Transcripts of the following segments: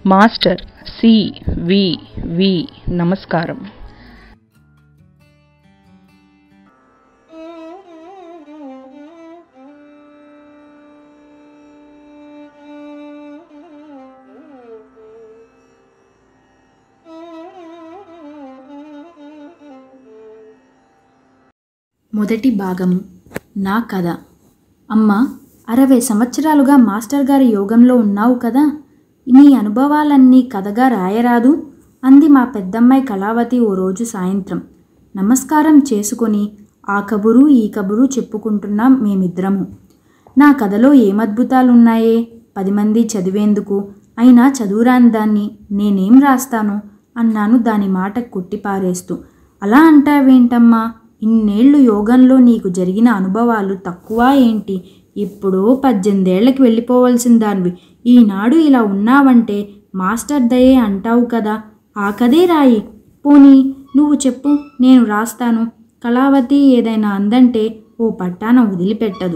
master C వి వి నమస్కారం మొదటి భాగము నా కథ అమ్మ అరవై సంవత్సరాలుగా మాస్టర్ గారి యోగంలో ఉన్నావు కదా నీ అనుభవాలన్నీ కథగా రాయరాదు అంది మా పెద్దమ్మాయి కళావతి ఓ రోజు సాయంత్రం నమస్కారం చేసుకొని ఆ కబురు ఈ కబురు చెప్పుకుంటున్నాం మేమిద్దరము నా కథలో ఏమద్భుతాలున్నాయే పది మంది చదివేందుకు అయినా చదువురాని దాన్ని నేనేం రాస్తాను అన్నాను దాని మాట కొట్టిపారేస్తూ అలా అంటావేంటమ్మా ఇన్నేళ్లు యోగంలో నీకు జరిగిన అనుభవాలు తక్కువ ఏంటి ఎప్పుడో పద్దెనిమిదేళ్లకి వెళ్ళిపోవలసిన దానివి ఈనాడు ఇలా ఉన్నావంటే మాస్టర్ దయే అంటావు కదా ఆ కదే రాయి పోనీ నువ్వు చెప్పు నేను రాస్తాను కళావతి ఏదైనా అందంటే ఓ పట్టాన వదిలిపెట్టదు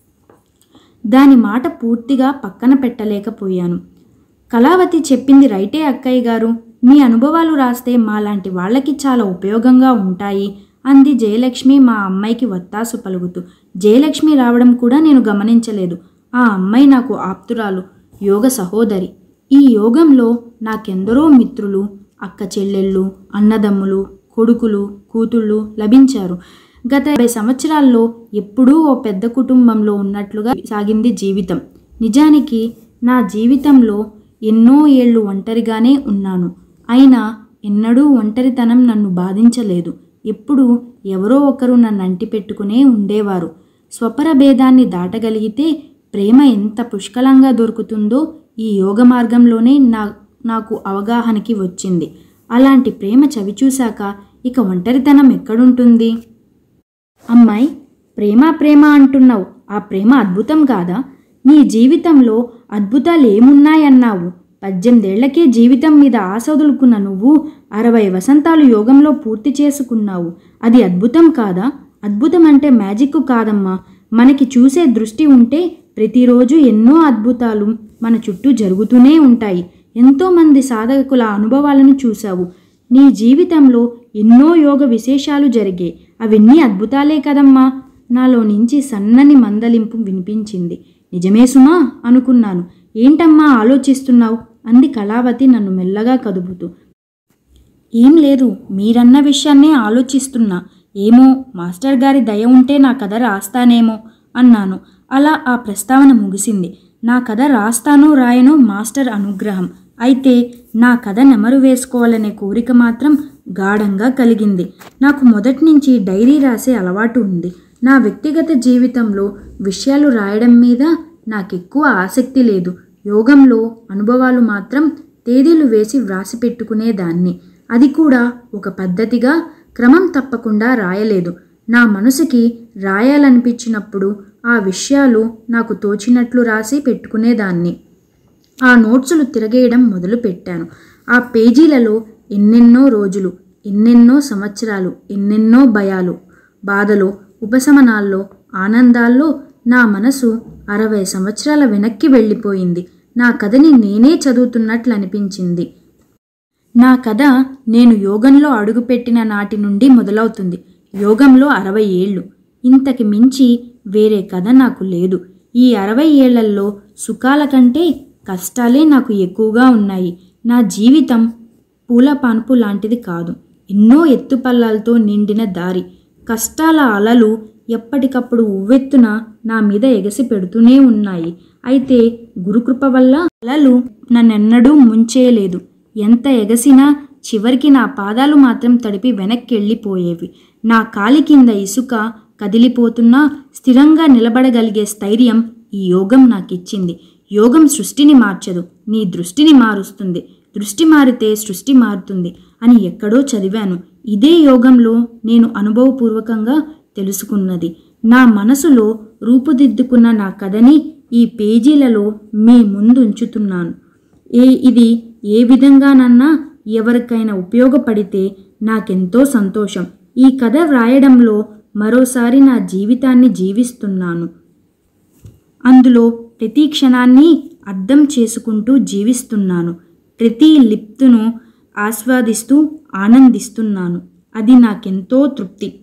దాని మాట పూర్తిగా పక్కన పెట్టలేకపోయాను కళావతి చెప్పింది రైటే అక్కయ్య గారు మీ అనుభవాలు రాస్తే మాలాంటి వాళ్ళకి చాలా ఉపయోగంగా ఉంటాయి అంది జయలక్ష్మి మా అమ్మాయికి వత్తాసు పలుకుతూ జయలక్ష్మి రావడం కూడా నేను గమనించలేదు ఆ అమ్మాయి నాకు ఆప్తురాలు యోగ సహోదరి ఈ యోగంలో నాకెందరో మిత్రులు అక్క చెల్లెళ్ళు అన్నదమ్ములు కొడుకులు కూతుళ్ళు లభించారు గత యాభై సంవత్సరాల్లో ఎప్పుడూ ఓ పెద్ద కుటుంబంలో ఉన్నట్లుగా సాగింది జీవితం నిజానికి నా జీవితంలో ఎన్నో ఏళ్ళు ఒంటరిగానే ఉన్నాను అయినా ఎన్నడూ ఒంటరితనం నన్ను బాధించలేదు ఎప్పుడూ ఎవరో ఒకరు నన్ను అంటిపెట్టుకునే ఉండేవారు స్వపర భేదాన్ని దాటగలిగితే ప్రేమ ఎంత పుష్కలంగా దొరుకుతుందో ఈ యోగ మార్గంలోనే నా నాకు అవగాహనకి వచ్చింది అలాంటి ప్రేమ చవిచూశాక ఇక ఒంటరితనం ఎక్కడుంటుంది అమ్మాయి ప్రేమ ప్రేమ అంటున్నావు ఆ ప్రేమ అద్భుతం కాదా నీ జీవితంలో అద్భుతాలు ఏమున్నాయన్నావు పద్దెనిమిదేళ్లకే జీవితం మీద ఆశ వదులుకున్న నువ్వు అరవై వసంతాలు యోగంలో పూర్తి చేసుకున్నావు అది అద్భుతం కాదా అద్భుతం అంటే మ్యాజిక్ కాదమ్మా మనకి చూసే దృష్టి ఉంటే ప్రతిరోజు ఎన్నో అద్భుతాలు మన చుట్టూ జరుగుతూనే ఉంటాయి ఎంతోమంది సాధకుల అనుభవాలను చూశావు నీ జీవితంలో ఎన్నో యోగ విశేషాలు జరిగాయి అవన్నీ అద్భుతాలే కదమ్మా నాలో నుంచి సన్నని మందలింపు వినిపించింది నిజమే సుమా అనుకున్నాను ఏంటమ్మా ఆలోచిస్తున్నావు అంది కళావతి నన్ను మెల్లగా కదుపుతూ ఏం లేదు మీరన్న విషయాన్నే ఆలోచిస్తున్నా ఏమో మాస్టర్ గారి దయ ఉంటే నా కథ రాస్తానేమో అన్నాను అలా ఆ ప్రస్తావన ముగిసింది నా కథ రాస్తానో రాయనో మాస్టర్ అనుగ్రహం అయితే నా కథ నెమరు వేసుకోవాలనే కోరిక మాత్రం గాఢంగా కలిగింది నాకు మొదటి నుంచి డైరీ రాసే అలవాటు ఉంది నా వ్యక్తిగత జీవితంలో విషయాలు రాయడం మీద నాకెక్కువ ఆసక్తి లేదు యోగంలో అనుభవాలు మాత్రం తేదీలు వేసి వ్రాసి పెట్టుకునేదాన్ని అది కూడా ఒక పద్ధతిగా క్రమం తప్పకుండా రాయలేదు నా మనసుకి రాయాలనిపించినప్పుడు ఆ విషయాలు నాకు తోచినట్లు రాసి పెట్టుకునేదాన్ని ఆ నోట్సులు తిరగేయడం మొదలుపెట్టాను ఆ పేజీలలో ఎన్నెన్నో రోజులు ఎన్నెన్నో సంవత్సరాలు ఎన్నెన్నో భయాలు బాధలో ఉపశమనాల్లో ఆనందాల్లో నా మనసు అరవై సంవత్సరాల వెనక్కి వెళ్ళిపోయింది నా కథని నేనే చదువుతున్నట్లు అనిపించింది నా కథ నేను యోగంలో అడుగుపెట్టిన నాటి నుండి మొదలవుతుంది యోగంలో అరవై ఏళ్ళు ఇంతకి మించి వేరే కథ నాకు లేదు ఈ అరవై ఏళ్లలో సుఖాల కంటే కష్టాలే నాకు ఎక్కువగా ఉన్నాయి నా జీవితం పూల పాన్పు లాంటిది కాదు ఎన్నో ఎత్తుపల్లాలతో నిండిన దారి కష్టాల అలలు ఎప్పటికప్పుడు ఉవ్వెత్తున నా మీద ఎగసి పెడుతూనే ఉన్నాయి అయితే గురుకృప వల్ల అలలు నన్నెన్నడూ ముంచేయలేదు ఎంత ఎగసినా చివరికి నా పాదాలు మాత్రం తడిపి వెనక్కి వెళ్ళిపోయేవి నా కాలి కింద ఇసుక కదిలిపోతున్నా స్థిరంగా నిలబడగలిగే స్థైర్యం ఈ యోగం నాకిచ్చింది యోగం సృష్టిని మార్చదు నీ దృష్టిని మారుస్తుంది దృష్టి మారితే సృష్టి మారుతుంది అని ఎక్కడో చదివాను ఇదే యోగంలో నేను అనుభవపూర్వకంగా తెలుసుకున్నది నా మనసులో రూపుదిద్దుకున్న నా కథని ఈ పేజీలలో మీ ముందు ఉంచుతున్నాను ఏ ఇది ఏ విధంగానన్నా ఎవరికైనా ఉపయోగపడితే నాకెంతో సంతోషం ఈ కథ వ్రాయడంలో మరోసారి నా జీవితాన్ని జీవిస్తున్నాను అందులో ప్రతి క్షణాన్ని అర్థం చేసుకుంటూ జీవిస్తున్నాను ప్రతి లిప్తును ఆస్వాదిస్తూ ఆనందిస్తున్నాను అది నాకెంతో తృప్తి